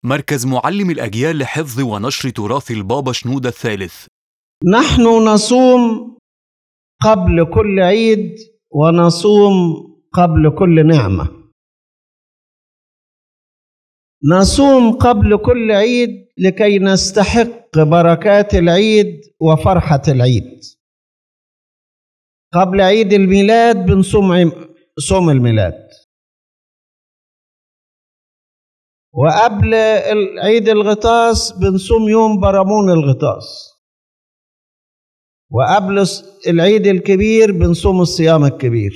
مركز معلم الأجيال لحفظ ونشر تراث البابا شنودة الثالث نحن نصوم قبل كل عيد ونصوم قبل كل نعمه نصوم قبل كل عيد لكي نستحق بركات العيد وفرحه العيد قبل عيد الميلاد بنصوم عم- صوم الميلاد وقبل ال- عيد الغطاس بنصوم يوم برامون الغطاس وقبل الص- العيد الكبير بنصوم الصيام الكبير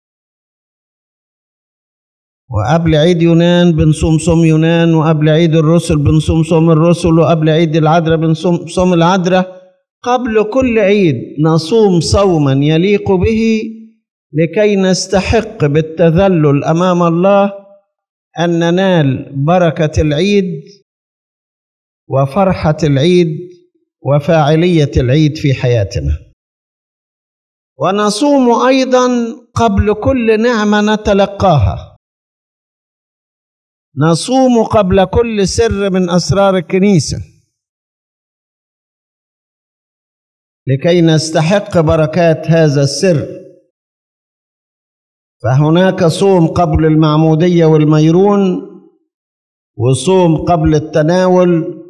وقبل عيد يونان بنصوم صوم يونان وقبل عيد الرسل بنصوم صوم الرسل وقبل عيد العذراء بنصوم صوم العذراء قبل كل عيد نصوم صوما يليق به لكي نستحق بالتذلل امام الله ان ننال بركه العيد وفرحه العيد وفاعليه العيد في حياتنا ونصوم ايضا قبل كل نعمه نتلقاها نصوم قبل كل سر من اسرار الكنيسه لكي نستحق بركات هذا السر فهناك صوم قبل المعموديه والميرون وصوم قبل التناول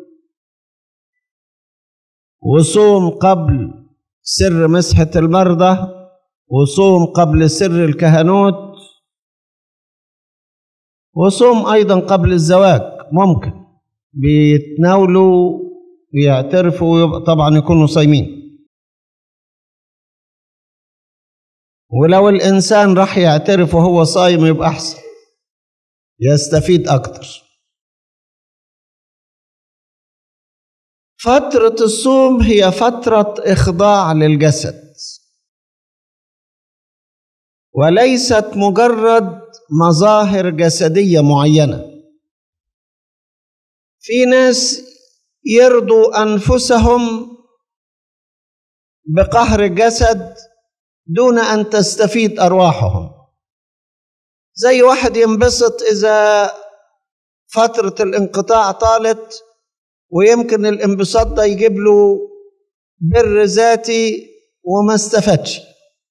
وصوم قبل سر مسحه المرضى وصوم قبل سر الكهنوت وصوم ايضا قبل الزواج ممكن بيتناولوا ويعترفوا ويبقى طبعا يكونوا صايمين ولو الانسان راح يعترف وهو صايم يبقى احسن يستفيد اكتر فتره الصوم هي فتره اخضاع للجسد وليست مجرد مظاهر جسديه معينه في ناس يرضوا انفسهم بقهر الجسد دون ان تستفيد ارواحهم زي واحد ينبسط اذا فتره الانقطاع طالت ويمكن الانبساط ده يجيب له بر ذاتي وما استفادش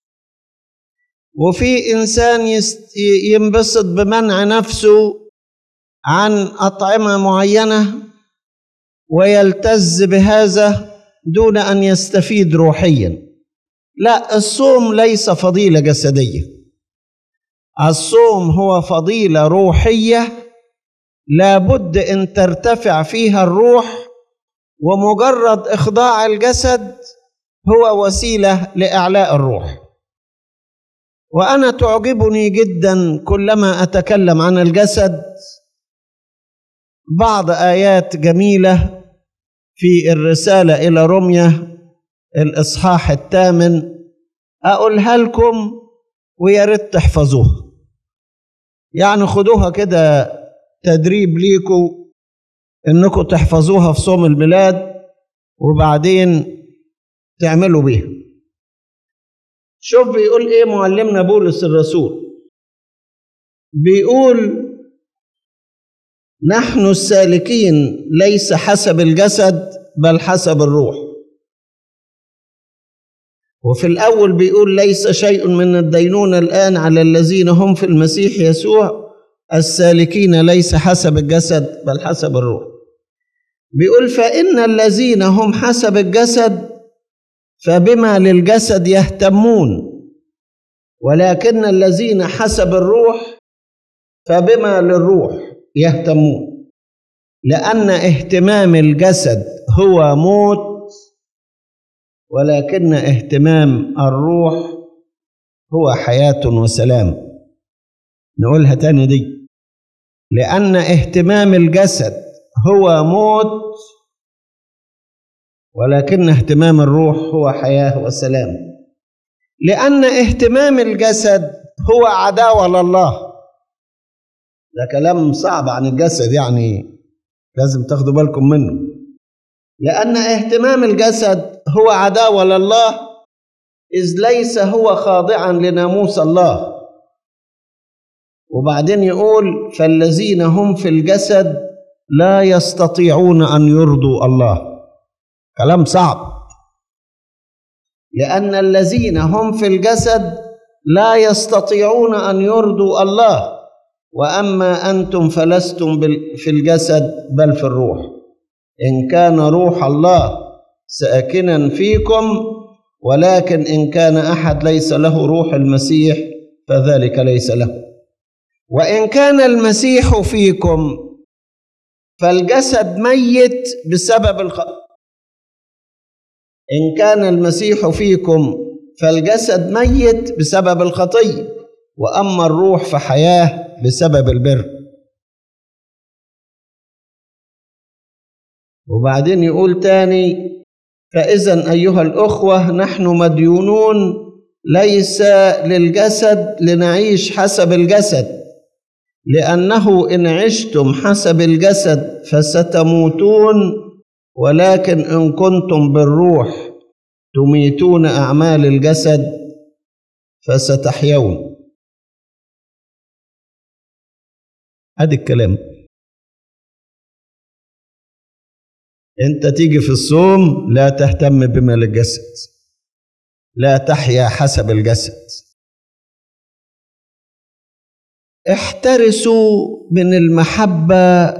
وفي انسان يست- ينبسط بمنع نفسه عن اطعمه معينه ويلتز بهذا دون ان يستفيد روحيا لا الصوم ليس فضيله جسديه الصوم هو فضيله روحيه لابد ان ترتفع فيها الروح ومجرد اخضاع الجسد هو وسيله لاعلاء الروح وانا تعجبني جدا كلما اتكلم عن الجسد بعض ايات جميله في الرساله الى روميا الاصحاح الثامن اقولها لكم ويا ريت تحفظوها يعني خدوها كده تدريب ليكم انكم تحفظوها في صوم الميلاد وبعدين تعملوا بيها شوف بيقول ايه معلمنا بولس الرسول بيقول نحن السالكين ليس حسب الجسد بل حسب الروح وفي الاول بيقول ليس شيء من الدينونه الان على الذين هم في المسيح يسوع السالكين ليس حسب الجسد بل حسب الروح بيقول فان الذين هم حسب الجسد فبما للجسد يهتمون ولكن الذين حسب الروح فبما للروح يهتمون لان اهتمام الجسد هو موت ولكن اهتمام الروح هو حياه وسلام نقولها تاني دي لان اهتمام الجسد هو موت ولكن اهتمام الروح هو حياه وسلام لان اهتمام الجسد هو عداوه لله ده كلام صعب عن الجسد يعني لازم تاخدوا بالكم منه لان اهتمام الجسد هو عداوه لله اذ ليس هو خاضعا لناموس الله وبعدين يقول فالذين هم في الجسد لا يستطيعون ان يرضوا الله كلام صعب لان الذين هم في الجسد لا يستطيعون ان يرضوا الله واما انتم فلستم بال- في الجسد بل في الروح ان كان روح الله ساكنا فيكم ولكن ان كان احد ليس له روح المسيح فذلك ليس له وان كان المسيح فيكم فالجسد ميت بسبب الخطأ إن كان المسيح فيكم فالجسد ميت بسبب الخطية وأما الروح فحياة بسبب البر وبعدين يقول تاني فإذا أيها الأخوة نحن مديونون ليس للجسد لنعيش حسب الجسد لأنه إن عشتم حسب الجسد فستموتون ولكن إن كنتم بالروح تميتون أعمال الجسد فستحيون هذا الكلام انت تيجي في الصوم لا تهتم بما للجسد لا تحيا حسب الجسد احترسوا من المحبة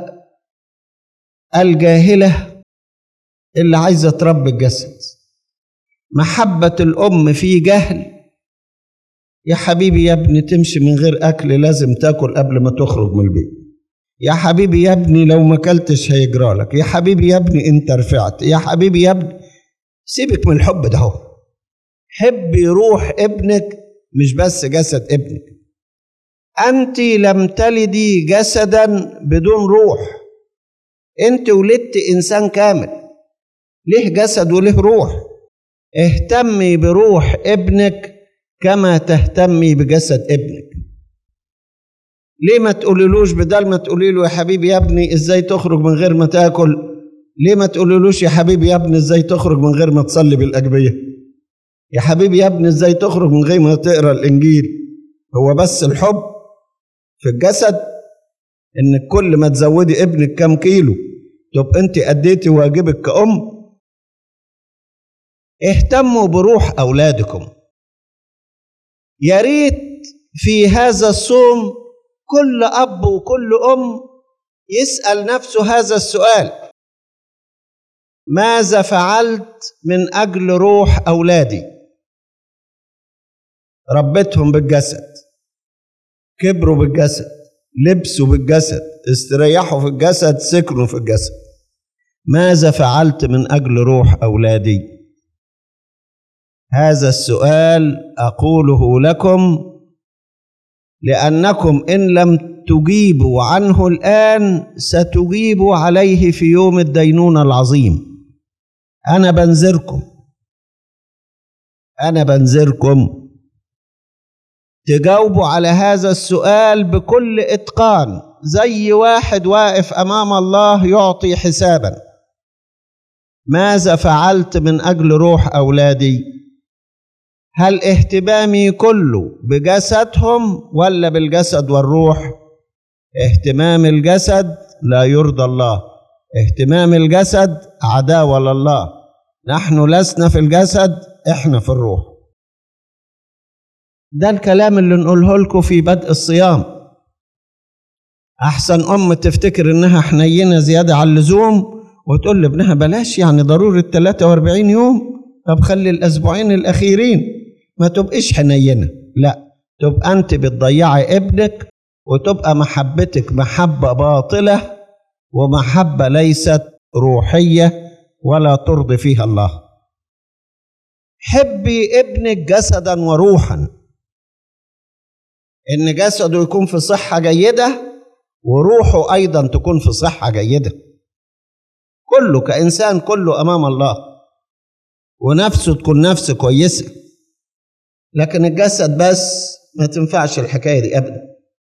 الجاهلة اللي عايزة تربي الجسد محبة الأم في جهل يا حبيبي يا ابني تمشي من غير أكل لازم تاكل قبل ما تخرج من البيت يا حبيبي يا ابني لو ما اكلتش هيجرى لك يا حبيبي يا ابني انت رفعت يا حبيبي يا ابني سيبك من الحب ده هو حب روح ابنك مش بس جسد ابنك انت لم تلدي جسدا بدون روح انت ولدت انسان كامل ليه جسد وله روح اهتمي بروح ابنك كما تهتمي بجسد ابنك ليه ما تقوليلوش بدل ما تقولي له يا حبيبي يا ابني ازاي تخرج من غير ما تاكل ليه ما تقوليلوش يا حبيبي يا ابني ازاي تخرج من غير ما تصلي بالاجبيه يا حبيبي يا ابني ازاي تخرج من غير ما تقرا الانجيل هو بس الحب في الجسد ان كل ما تزودي ابنك كام كيلو تبقى انت اديتي واجبك كأم اهتموا بروح اولادكم يا ريت في هذا الصوم كل اب وكل ام يسال نفسه هذا السؤال ماذا فعلت من اجل روح اولادي ربيتهم بالجسد كبروا بالجسد لبسوا بالجسد استريحوا في الجسد سكنوا في الجسد ماذا فعلت من اجل روح اولادي هذا السؤال اقوله لكم لانكم ان لم تجيبوا عنه الان ستجيبوا عليه في يوم الدينونه العظيم انا بنذركم انا بنذركم تجاوبوا على هذا السؤال بكل اتقان زي واحد واقف امام الله يعطي حسابا ماذا فعلت من اجل روح اولادي هل اهتمامي كله بجسدهم ولا بالجسد والروح اهتمام الجسد لا يرضى الله اهتمام الجسد عداوه لله نحن لسنا في الجسد احنا في الروح ده الكلام اللي نقوله لكم في بدء الصيام احسن ام تفتكر انها حنينه زياده عن اللزوم وتقول لابنها بلاش يعني ضروري 43 يوم طب خلي الاسبوعين الاخيرين ما تبقيش حنينه لا تبقى انت بتضيعي ابنك وتبقى محبتك محبه باطله ومحبه ليست روحيه ولا ترضي فيها الله حبي ابنك جسدا وروحا ان جسده يكون في صحه جيده وروحه ايضا تكون في صحه جيده كله كانسان كله امام الله ونفسه تكون نفس كويسه لكن الجسد بس ما تنفعش الحكايه دي ابدا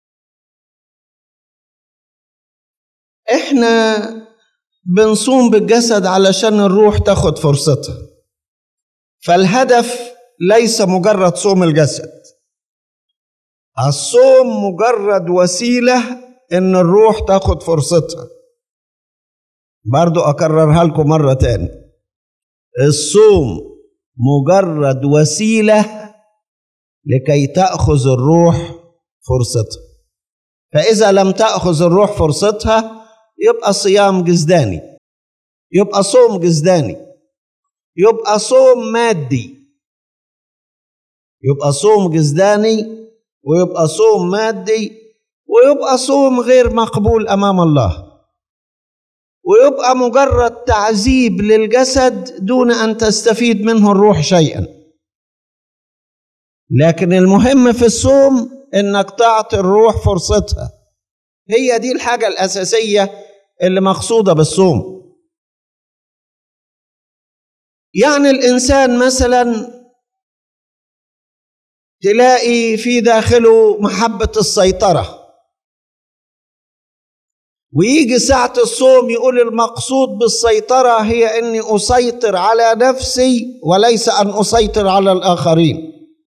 احنا بنصوم بالجسد علشان الروح تاخد فرصتها فالهدف ليس مجرد صوم الجسد الصوم مجرد وسيله ان الروح تاخد فرصتها برضو أكررها لكم مرة تاني الصوم مجرد وسيلة لكي تأخذ الروح فرصتها فإذا لم تأخذ الروح فرصتها يبقى صيام جزداني يبقى صوم جزداني يبقى صوم مادي يبقى صوم جزداني ويبقى صوم مادي ويبقى صوم غير مقبول امام الله ويبقى مجرد تعذيب للجسد دون ان تستفيد منه الروح شيئا لكن المهم في الصوم انك تعطي الروح فرصتها هي دي الحاجه الاساسيه اللي مقصوده بالصوم يعني الانسان مثلا تلاقي في داخله محبه السيطره ويجي ساعة الصوم يقول المقصود بالسيطرة هي أني أسيطر على نفسي وليس أن أسيطر على الآخرين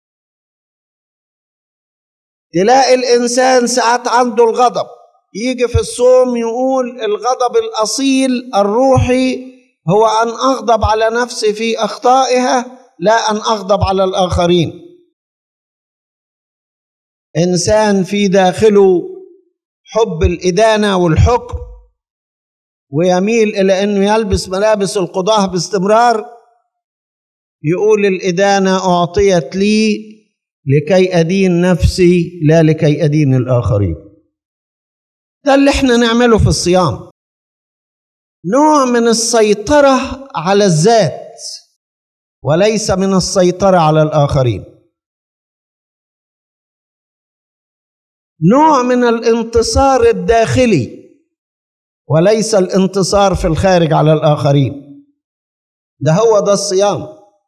تلاقي الإنسان ساعات عنده الغضب يجي في الصوم يقول الغضب الأصيل الروحي هو أن أغضب على نفسي في أخطائها لا أن أغضب على الآخرين إنسان في داخله حب الإدانة والحكم ويميل إلى أنه يلبس ملابس القضاة باستمرار يقول الإدانة أعطيت لي لكي أدين نفسي لا لكي أدين الآخرين ده اللي احنا نعمله في الصيام نوع من السيطرة على الذات وليس من السيطرة على الآخرين نوع من الانتصار الداخلي وليس الانتصار في الخارج على الآخرين ده هو ده الصيام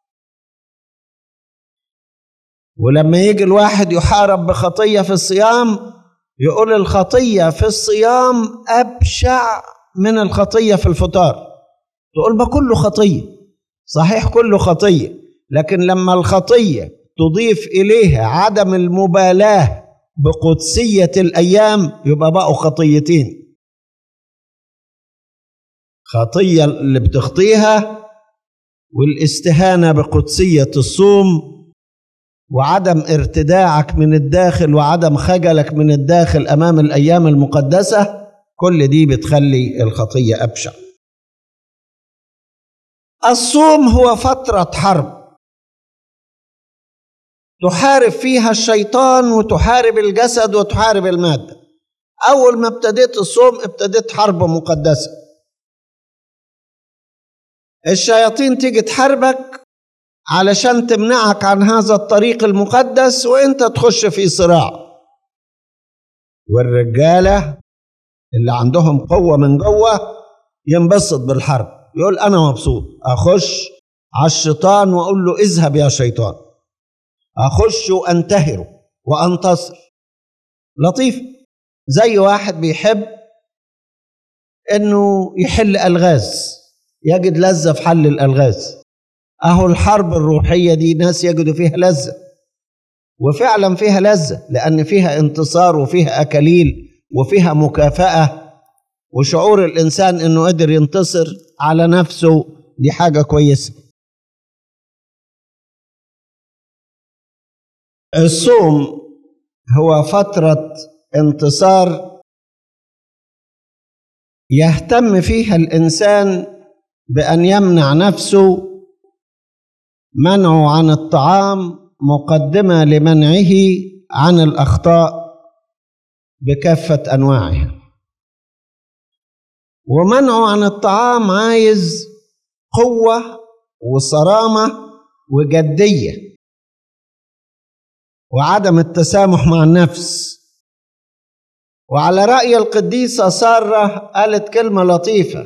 ولما يجي الواحد يحارب بخطية في الصيام يقول الخطية في الصيام أبشع من الخطية في الفطار تقول ما كله خطية صحيح كله خطية لكن لما الخطية تضيف إليها عدم المبالاة بقدسية الأيام يبقى بقوا خطيتين خطية اللي بتخطيها والاستهانة بقدسية الصوم وعدم ارتداعك من الداخل وعدم خجلك من الداخل أمام الأيام المقدسة كل دي بتخلي الخطية أبشع الصوم هو فترة حرب تحارب فيها الشيطان وتحارب الجسد وتحارب المادة أول ما ابتديت الصوم ابتديت حرب مقدسة الشياطين تيجي تحاربك علشان تمنعك عن هذا الطريق المقدس وانت تخش في صراع والرجالة اللي عندهم قوة من جوه ينبسط بالحرب يقول أنا مبسوط أخش على الشيطان وأقول له اذهب يا شيطان أخش وأنتهره وأنتصر لطيف زي واحد بيحب إنه يحل ألغاز يجد لذة في حل الألغاز أهو الحرب الروحية دي ناس يجدوا فيها لذة وفعلا فيها لذة لأن فيها انتصار وفيها أكاليل وفيها مكافأة وشعور الإنسان إنه قدر ينتصر على نفسه دي حاجة كويسة الصوم هو فترة انتصار يهتم فيها الإنسان بأن يمنع نفسه منعه عن الطعام مقدمة لمنعه عن الأخطاء بكافة أنواعها ومنعه عن الطعام عايز قوة وصرامة وجدية وعدم التسامح مع النفس وعلى رأي القديسة سارة قالت كلمة لطيفة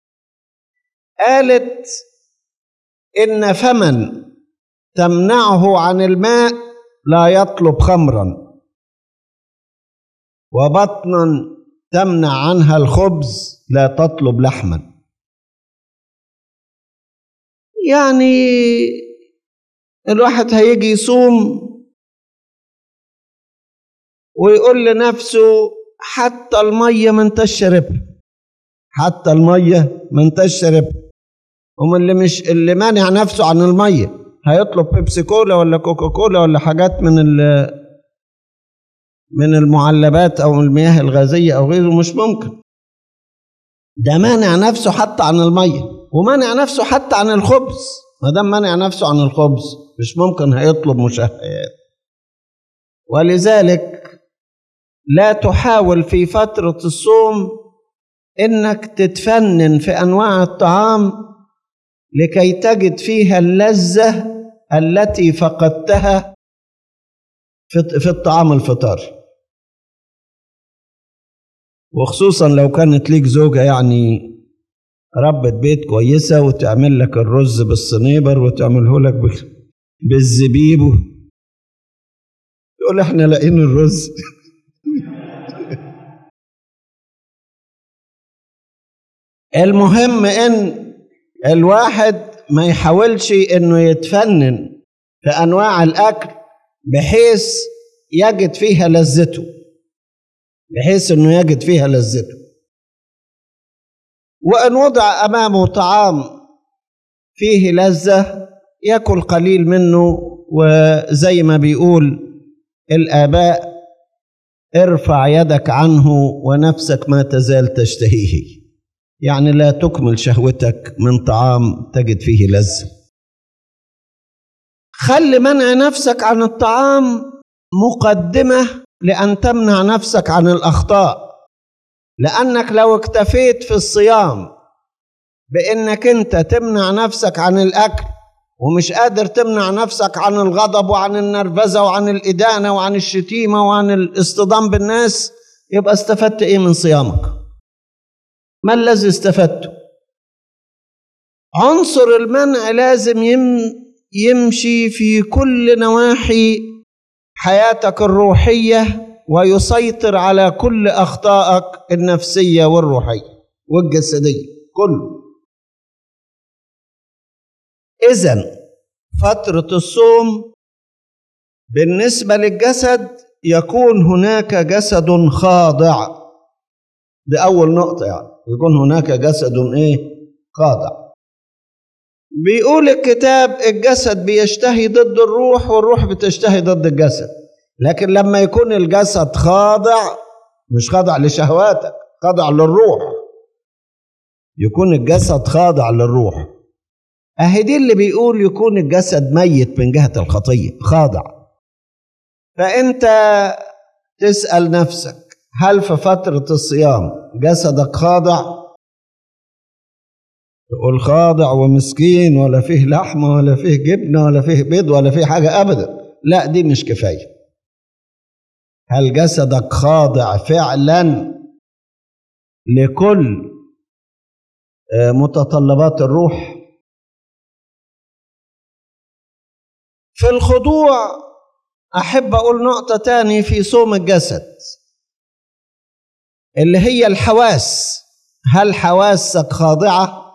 قالت إن فمن تمنعه عن الماء لا يطلب خمرا وبطنا تمنع عنها الخبز لا تطلب لحما يعني الواحد هيجي يصوم ويقول لنفسه حتى الميه ما انت شربها حتى الميه ما انتش شربها هم اللي مش اللي مانع نفسه عن الميه هيطلب بيبسي كولا ولا كوكا كولا ولا حاجات من ال من المعلبات او المياه الغازيه او غيره مش ممكن ده مانع نفسه حتى عن الميه ومانع نفسه حتى عن الخبز ما دام مانع نفسه عن الخبز مش ممكن هيطلب مشهيات ولذلك لا تحاول في فتره الصوم انك تتفنن في انواع الطعام لكي تجد فيها اللذه التي فقدتها في الطعام الفطاري وخصوصا لو كانت ليك زوجة يعني ربة بيت كويسة وتعمل لك الرز بالصنيبر وتعمله لك بالزبيب تقول احنا لاقيين الرز المهم ان الواحد ما يحاولش انه يتفنن في انواع الاكل بحيث يجد فيها لذته بحيث انه يجد فيها لذته وان وضع امامه طعام فيه لذه ياكل قليل منه وزي ما بيقول الاباء ارفع يدك عنه ونفسك ما تزال تشتهيه يعني لا تكمل شهوتك من طعام تجد فيه لذه خلي منع نفسك عن الطعام مقدمه لان تمنع نفسك عن الاخطاء لانك لو اكتفيت في الصيام بانك انت تمنع نفسك عن الاكل ومش قادر تمنع نفسك عن الغضب وعن النرفزه وعن الادانه وعن الشتيمه وعن الاصطدام بالناس يبقى استفدت ايه من صيامك ما الذي استفدته عنصر المنع لازم يم يمشي في كل نواحي حياتك الروحيه ويسيطر على كل اخطائك النفسيه والروحيه والجسديه كله اذا فتره الصوم بالنسبه للجسد يكون هناك جسد خاضع دي اول نقطه يعني يكون هناك جسد ايه خاضع بيقول الكتاب الجسد بيشتهي ضد الروح والروح بتشتهي ضد الجسد لكن لما يكون الجسد خاضع مش خاضع لشهواتك خاضع للروح يكون الجسد خاضع للروح اهي دي اللي بيقول يكون الجسد ميت من جهة الخطية خاضع فانت تسأل نفسك هل في فترة الصيام جسدك خاضع تقول خاضع ومسكين ولا فيه لحمة ولا فيه جبنة ولا فيه بيض ولا فيه حاجة أبدا لا دي مش كفاية هل جسدك خاضع فعلا لكل متطلبات الروح في الخضوع أحب أقول نقطة تاني في صوم الجسد اللي هي الحواس هل حواسك خاضعه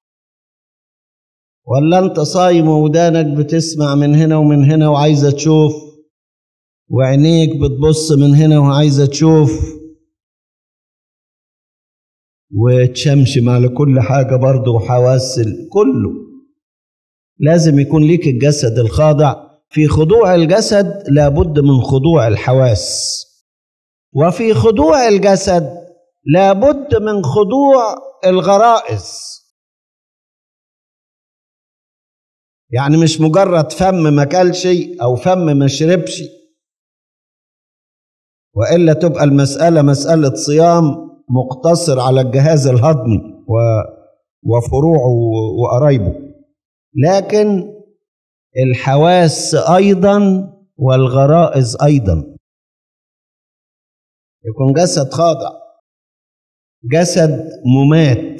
ولا انت صايم ودانك بتسمع من هنا ومن هنا وعايزه تشوف وعينيك بتبص من هنا وعايزه تشوف وتشمشم على كل حاجه برضه وحواس كله لازم يكون ليك الجسد الخاضع في خضوع الجسد لابد من خضوع الحواس وفي خضوع الجسد لابد من خضوع الغرائز يعني مش مجرد فم ما كلش او فم ما شربش والا تبقى المساله مساله صيام مقتصر على الجهاز الهضمي و وفروعه وقرايبه لكن الحواس ايضا والغرائز ايضا يكون جسد خاضع جسد ممات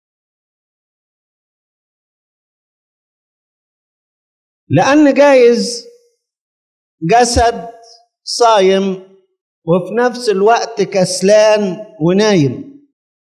لأن جايز جسد صايم وفي نفس الوقت كسلان ونايم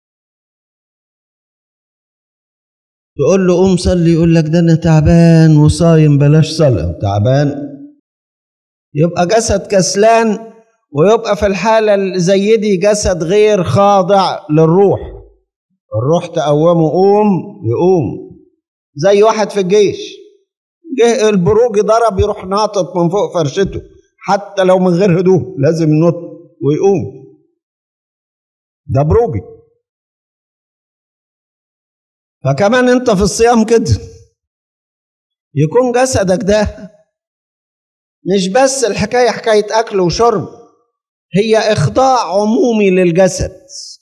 تقول له قوم صلي يقول لك ده انا تعبان وصايم بلاش صلاة تعبان يبقى جسد كسلان ويبقى في الحالة اللي زي دي جسد غير خاضع للروح الروح تقومه قوم يقوم زي واحد في الجيش جه البروج ضرب يروح ناطط من فوق فرشته حتى لو من غير هدوم لازم ينط ويقوم ده بروجي فكمان انت في الصيام كده يكون جسدك ده مش بس الحكاية حكاية أكل وشرب هي إخضاع عمومي للجسد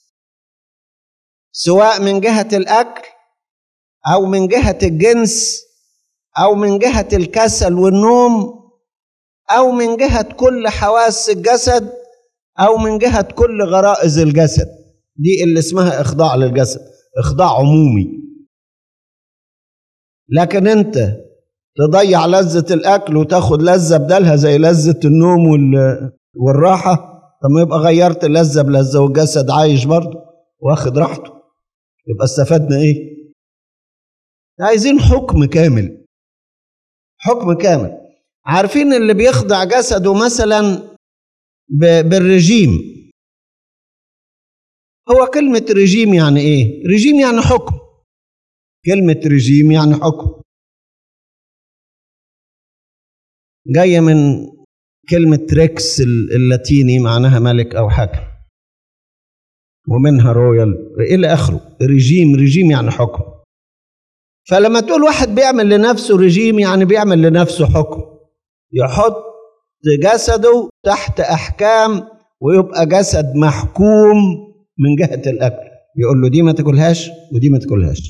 سواء من جهة الأكل أو من جهة الجنس أو من جهة الكسل والنوم أو من جهة كل حواس الجسد أو من جهة كل غرائز الجسد دي اللي اسمها إخضاع للجسد إخضاع عمومي لكن أنت تضيع لذة الأكل وتاخد لذة بدلها زي لذة النوم والراحة طب ما يبقى غيرت اللذة بلذة والجسد عايش برضه واخد راحته يبقى استفدنا ايه؟ عايزين حكم كامل حكم كامل عارفين اللي بيخضع جسده مثلا بالرجيم هو كلمة رجيم يعني ايه؟ رجيم يعني حكم كلمة رجيم يعني حكم جاية من كلمة ريكس اللاتيني معناها ملك أو حاكم ومنها رويال إلى آخره رجيم رجيم يعني حكم فلما تقول واحد بيعمل لنفسه رجيم يعني بيعمل لنفسه حكم يحط جسده تحت أحكام ويبقى جسد محكوم من جهة الأكل يقول له دي ما تاكلهاش ودي ما تاكلهاش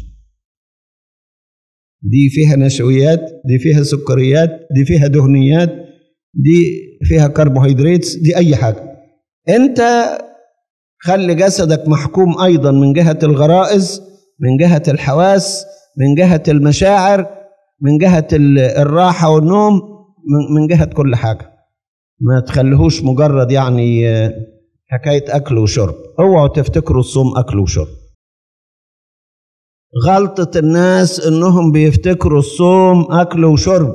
دي فيها نشويات دي فيها سكريات دي فيها دهنيات دي فيها كربوهيدرات دي اي حاجه انت خلي جسدك محكوم ايضا من جهه الغرائز من جهه الحواس من جهه المشاعر من جهه الراحه والنوم من جهه كل حاجه ما تخليهوش مجرد يعني حكايه اكل وشرب اوعوا تفتكروا الصوم اكل وشرب غلطة الناس انهم بيفتكروا الصوم اكل وشرب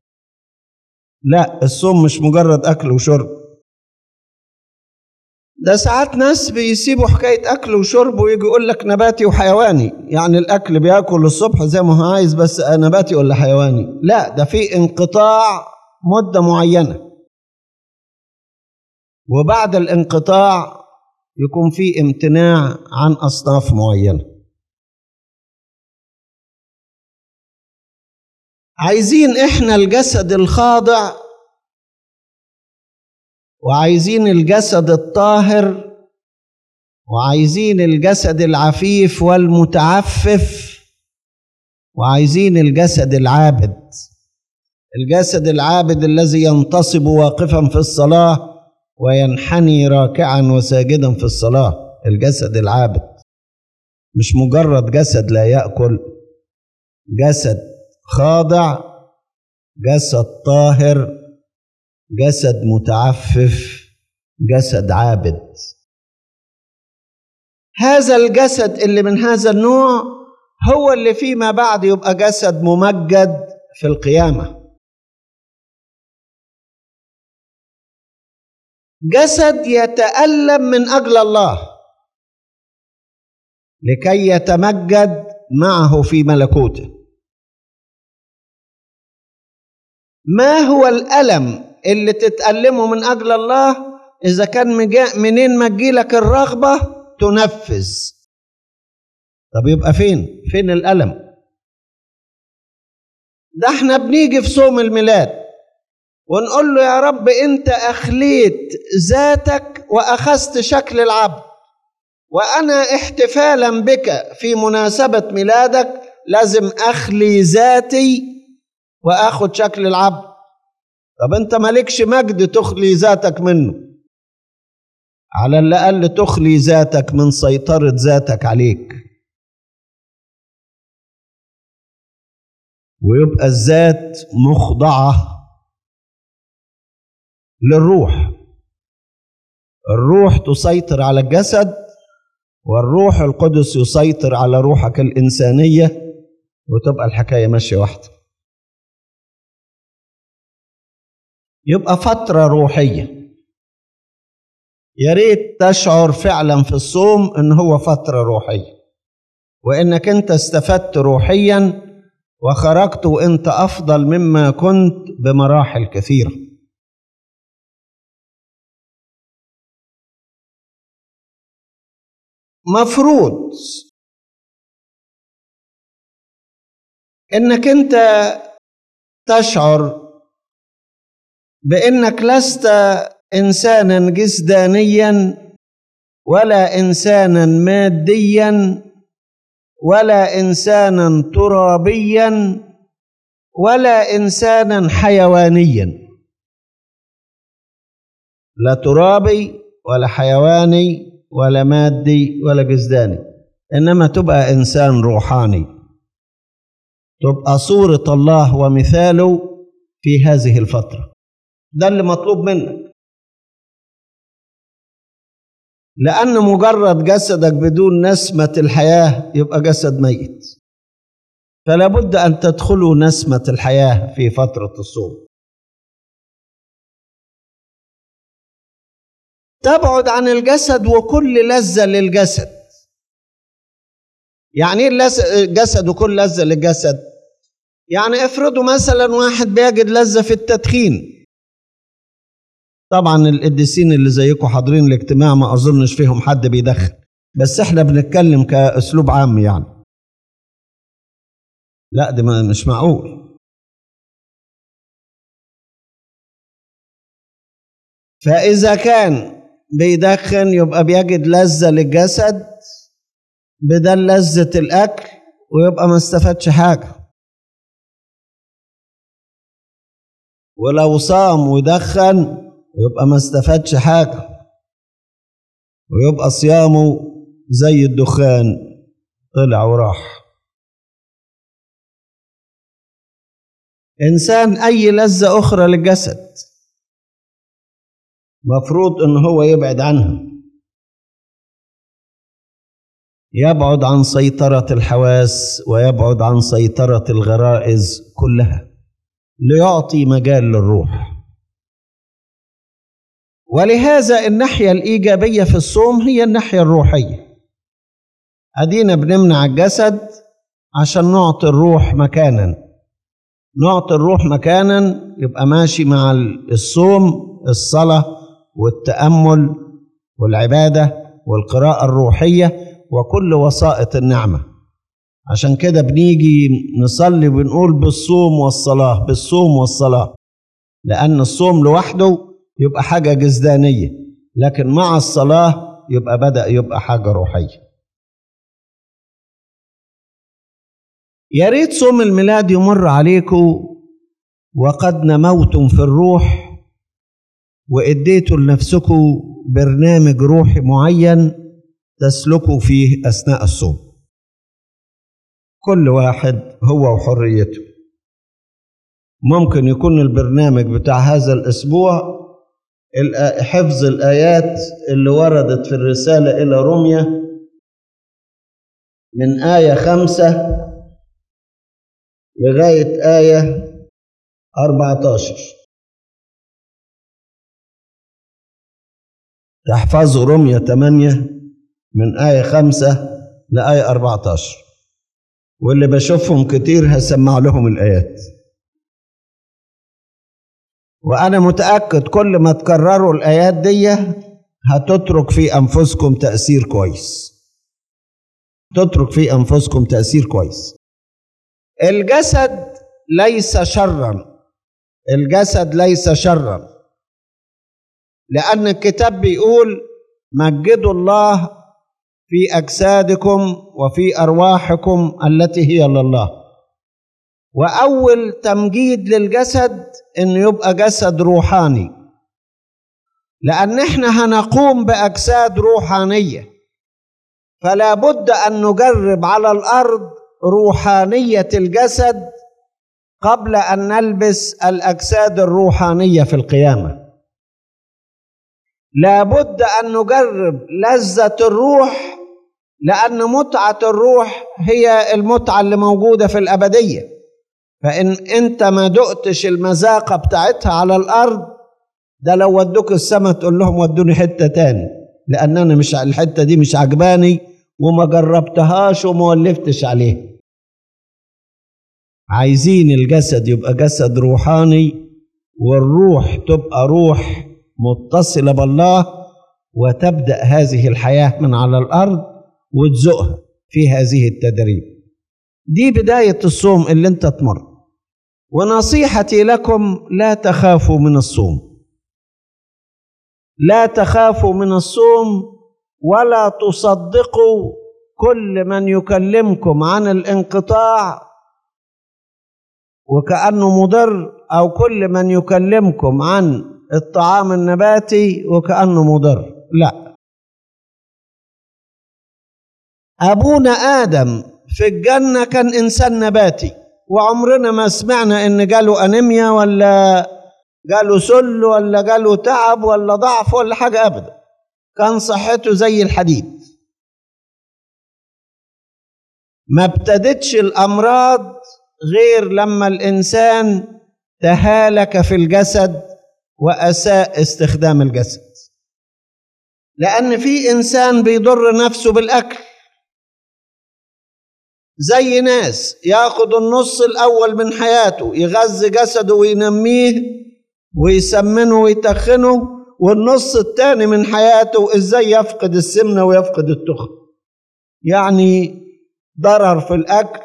لا الصوم مش مجرد اكل وشرب ده ساعات ناس بيسيبوا حكاية أكل وشرب ويجي يقول لك نباتي وحيواني يعني الأكل بياكل الصبح زي ما هو عايز بس نباتي ولا حيواني لا ده في انقطاع مدة معينة وبعد الانقطاع يكون في امتناع عن أصناف معينة عايزين احنا الجسد الخاضع وعايزين الجسد الطاهر وعايزين الجسد العفيف والمتعفف وعايزين الجسد العابد الجسد العابد الذي ينتصب واقفا في الصلاه وينحني راكعا وساجدا في الصلاه الجسد العابد مش مجرد جسد لا ياكل جسد خاضع جسد طاهر جسد متعفف جسد عابد هذا الجسد اللي من هذا النوع هو اللي فيما بعد يبقى جسد ممجد في القيامه جسد يتالم من اجل الله لكي يتمجد معه في ملكوته ما هو الالم اللي تتألمه من أجل الله إذا كان منين ما تجيلك الرغبة تنفذ طب يبقى فين؟ فين الألم؟ ده احنا بنيجي في صوم الميلاد ونقول له يا رب انت اخليت ذاتك واخذت شكل العبد وانا احتفالا بك في مناسبه ميلادك لازم اخلي ذاتي واخد شكل العبد طب انت مالكش مجد تخلي ذاتك منه على الاقل تخلي ذاتك من سيطره ذاتك عليك ويبقى الذات مخضعه للروح الروح تسيطر على الجسد والروح القدس يسيطر على روحك الانسانيه وتبقى الحكايه ماشيه واحده يبقى فترة روحية يا ريت تشعر فعلا في الصوم ان هو فترة روحية وانك انت استفدت روحيا وخرجت وانت افضل مما كنت بمراحل كثيره مفروض انك انت تشعر بانك لست انسانا جسدانيا ولا انسانا ماديا ولا انسانا ترابيا ولا انسانا حيوانيا لا ترابي ولا حيواني ولا مادي ولا جسداني انما تبقى انسان روحاني تبقى صوره الله ومثاله في هذه الفتره ده اللي مطلوب منك لأن مجرد جسدك بدون نسمة الحياة يبقى جسد ميت فلا بد أن تدخلوا نسمة الحياة في فترة الصوم تبعد عن الجسد وكل لذة للجسد يعني ايه الجسد وكل لذة للجسد يعني افرضوا مثلا واحد بيجد لذة في التدخين طبعا القديسين اللي زيكم حاضرين الاجتماع ما اظنش فيهم حد بيدخن بس احنا بنتكلم كاسلوب عام يعني لا ده مش معقول فاذا كان بيدخن يبقى بيجد لذه للجسد بدل لذه الاكل ويبقى ما استفادش حاجه ولو صام ودخن يبقى ما استفادش حاجة ويبقى صيامه زي الدخان طلع وراح إنسان أي لذة أخرى للجسد مفروض إن هو يبعد عنها يبعد عن سيطرة الحواس ويبعد عن سيطرة الغرائز كلها ليعطي مجال للروح ولهذا الناحية الإيجابية في الصوم هي الناحية الروحية أدينا بنمنع الجسد عشان نعطي الروح مكانا نعطي الروح مكانا يبقى ماشي مع الصوم الصلاة والتأمل والعبادة والقراءة الروحية وكل وسائط النعمة عشان كده بنيجي نصلي وبنقول بالصوم والصلاة بالصوم والصلاة لأن الصوم لوحده يبقى حاجة جسدانية لكن مع الصلاة يبقى بدأ يبقى حاجة روحية يا ريت صوم الميلاد يمر عليكم وقد نموتم في الروح واديتوا لنفسكم برنامج روحي معين تسلكوا فيه اثناء الصوم كل واحد هو وحريته ممكن يكون البرنامج بتاع هذا الاسبوع حفظ الآيات اللي وردت في الرسالة إلى روميا من آية خمسة لغاية آية أربعة عشر تحفظوا روميا ثمانية من آية خمسة لآية أربعة عشر واللي بشوفهم كتير هسمع لهم الآيات وأنا متأكد كل ما تكرروا الآيات دي هتترك في أنفسكم تأثير كويس تترك في أنفسكم تأثير كويس الجسد ليس شرا الجسد ليس شرا لأن الكتاب بيقول مجدوا الله في أجسادكم وفي أرواحكم التي هي لله وأول تمجيد للجسد إنه يبقى جسد روحاني لأن إحنا هنقوم بأجساد روحانية فلا بد أن نجرب على الأرض روحانية الجسد قبل أن نلبس الأجساد الروحانية في القيامة لا بد أن نجرب لذة الروح لأن متعة الروح هي المتعة اللي موجودة في الأبدية فإن أنت ما دقتش المذاقة بتاعتها على الأرض ده لو ودوك السما تقول لهم ودوني حتة تاني لأن أنا مش الحتة دي مش عجباني وما جربتهاش وما ولفتش عليها عايزين الجسد يبقى جسد روحاني والروح تبقى روح متصلة بالله وتبدأ هذه الحياة من على الأرض وتزقها في هذه التدريب دي بداية الصوم اللي انت تمر ونصيحتي لكم لا تخافوا من الصوم لا تخافوا من الصوم ولا تصدقوا كل من يكلمكم عن الانقطاع وكأنه مضر أو كل من يكلمكم عن الطعام النباتي وكأنه مضر لا أبونا آدم في الجنة كان إنسان نباتي وعمرنا ما سمعنا إن جاله أنيميا ولا جاله سل ولا جاله تعب ولا ضعف ولا حاجة أبدا كان صحته زي الحديد ما ابتدتش الأمراض غير لما الإنسان تهالك في الجسد وأساء استخدام الجسد لأن في إنسان بيضر نفسه بالأكل زي ناس ياخد النص الأول من حياته يغذي جسده وينميه ويسمنه ويتخنه والنص الثاني من حياته ازاي يفقد السمنة ويفقد التخن يعني ضرر في الأكل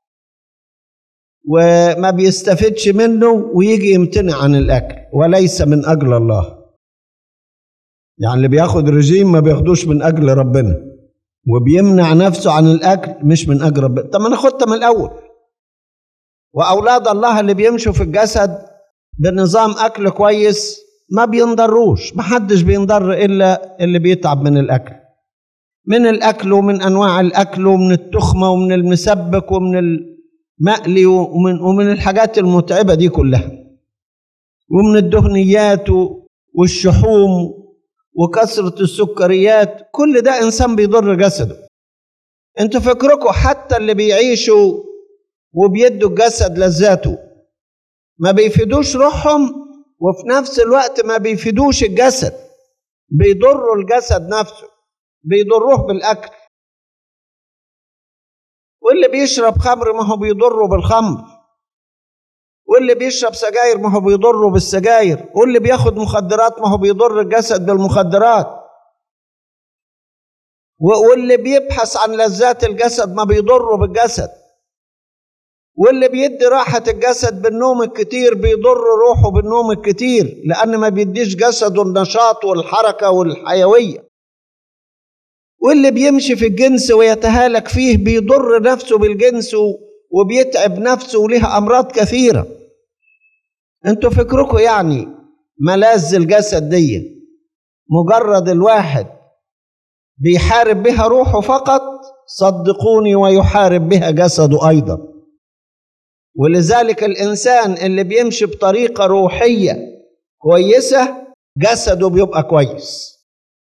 وما بيستفدش منه ويجي يمتنع عن الأكل وليس من أجل الله يعني اللي بياخد رجيم ما بياخدوش من أجل ربنا وبيمنع نفسه عن الأكل مش من أجل ربنا طب ما أنا خدت من الأول وأولاد الله اللي بيمشوا في الجسد بنظام أكل كويس ما بينضروش محدش بينضر إلا اللي بيتعب من الأكل من الأكل ومن أنواع الأكل ومن التخمة ومن المسبك ومن المقلي ومن, ومن الحاجات المتعبة دي كلها ومن الدهنيات والشحوم وكثرة السكريات كل ده إنسان بيضر جسده انتوا فكركم حتى اللي بيعيشوا وبيدوا الجسد لذاته ما بيفيدوش روحهم وفي نفس الوقت ما بيفيدوش الجسد بيضروا الجسد نفسه بيضروه بالأكل واللي بيشرب خمر ما هو بيضره بالخمر واللي بيشرب سجاير ما هو بيضره بالسجاير واللي بياخد مخدرات ما هو بيضر الجسد بالمخدرات واللي بيبحث عن لذات الجسد ما بيضره بالجسد واللي بيدي راحة الجسد بالنوم الكتير بيضر روحه بالنوم الكتير لأن ما بيديش جسده النشاط والحركة والحيوية واللي بيمشي في الجنس ويتهالك فيه بيضر نفسه بالجنس وبيتعب نفسه وليها أمراض كثيرة انتوا فكركم يعني ملاذ الجسد دي مجرد الواحد بيحارب بها روحه فقط صدقوني ويحارب بها جسده أيضا ولذلك الإنسان اللي بيمشي بطريقة روحية كويسة جسده بيبقى كويس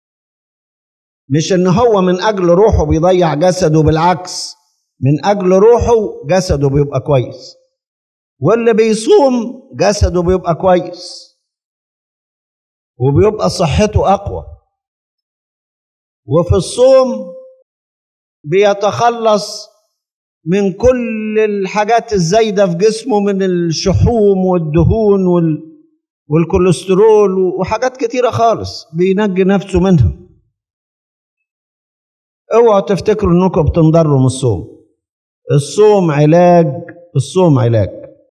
مش ان هو من اجل روحه بيضيع جسده بالعكس من اجل روحه جسده بيبقى كويس واللي بيصوم جسده بيبقى كويس وبيبقى صحته اقوى وفي الصوم بيتخلص من كل الحاجات الزايدة في جسمه من الشحوم والدهون وال... والكوليسترول وحاجات كتيرة خالص بينجي نفسه منها اوعوا تفتكروا انكم بتنضروا من الصوم الصوم علاج الصوم علاج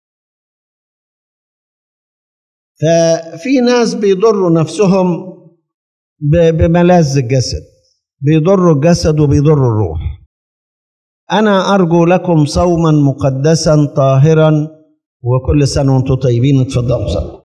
ففي ناس بيضروا نفسهم بملاذ الجسد بيضروا الجسد وبيضروا الروح انا ارجو لكم صوما مقدسا طاهرا وكل سنه وانتم طيبين اتفضلوا صلوا